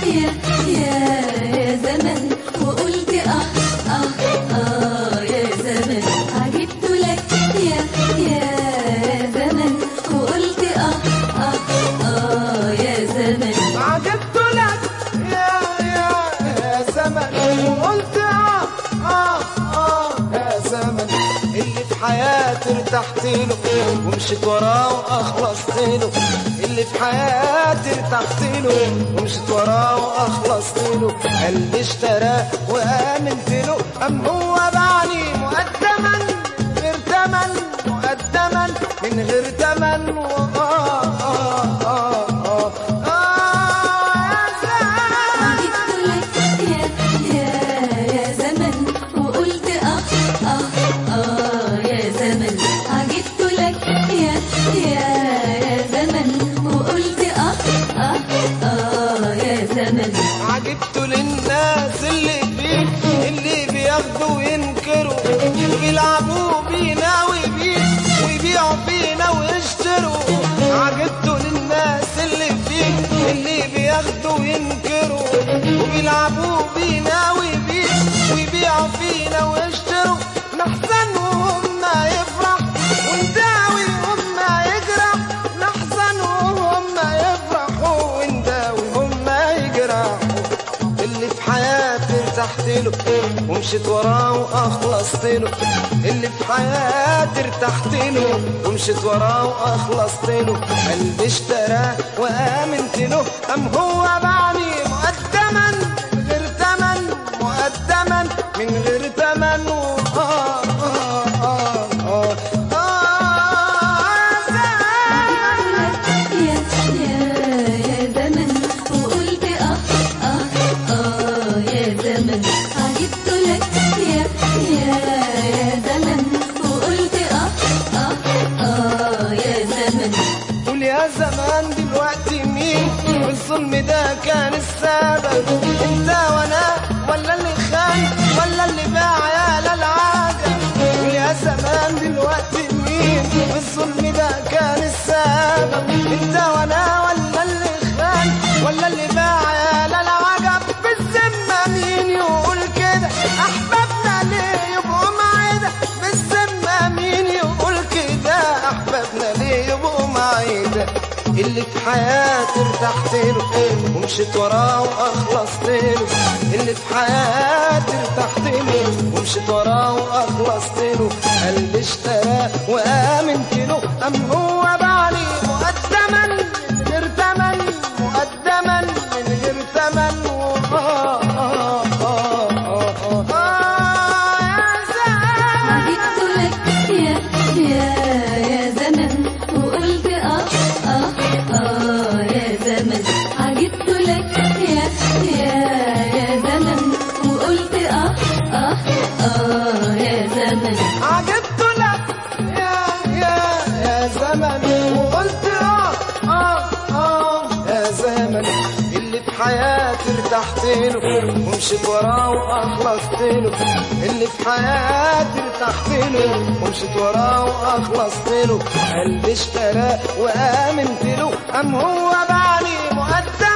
يا يا يا زمن وقلت اه اه اه يا زمن عجبت لك يا يا يا زمن وقلت اه اه اه يا زمن عجبت لك يا يا يا زمن وقلت اه اه اه يا زمن اللي في حياتي ارتحت له ومشيت وراه واخلصت له اللي في حياتي ارتحت له ومشيت وراه واخلصت له قلبي اشتراه وامنت له ام هو باعني مقدما من غير تمن مقدما من غير تمن آه آه آه آه آه يا زمن عجبت لك يا يا يا زمن وقلت اه اه اه يا زمن عجبت لك يا يا يا زمن وقلت اه اه اه يا زمن عجبت للناس اللي فيك اللي بياخدوا وينكروا وبيلعبوا بينا وبيك ويبيعوا فينا ويشتروا عجبت للناس اللي فيك اللي بياخدوا وينكروا وبيلعبوا بينا وبيك ويبيعوا فينا ويشتروا نحزن وهم يفرح ونداوي وهم يجرح نحزن وهم يفرحوا ونداوي وهم يجرحوا اللي في حياتي ارتحت له ومشيت وراه واخلصت له اللي في حياتي ارتحت له ومشيت وراه واخلصت له قلبي اشتراه وامنت له ام هو باعني مقدما من غير تمن مقدما من غير تمن آه آه آه آه آه يا يا يا زمن وقلت اه اه اه يا زمن عجبت لك يا يا يا زمن وقلت اه اه اه يا زمن قول يا زمان دلوقتي مين والظلم ده كان السبب انت وانا ولا اللي خان ولا اللي باع يا للعجب قول يا زمان دلوقتي مين والظلم ده كان السبب انت وانا ولا اللي خان ولا اللي باع يا للعجب بالذمة مين يقول كده احبابنا ليه يبقوا معانا بالذمة مين يقول كده احبابنا ليه يبقوا معانا اللي في حياتي ارتحت له ومشيت وراه واخلصت له اللي في حياتي ارتحت له ومشيت وراه واخلصت له قلبي اشتراه وامنت له ام هو باعني مقدما من غير تمن مقدما من غير تمن آه آه آه آه آه آه يا زمان عجبت لك يا يا يا زمن وقلت اه اه اه يا زمن عجبت لك يا يا يا زمن وقلت اه اه اه يا زمن عجبت لك يا يا يا زمن وقلت اه اه اه يا زمن اللي في حياتي ارتحت له ومشيت وراه واخلصت له اللي في حياتي ارتحت له ومشيت وراه واخلصت له قلبي اشتراه وامنت له ام هو باعني مقدم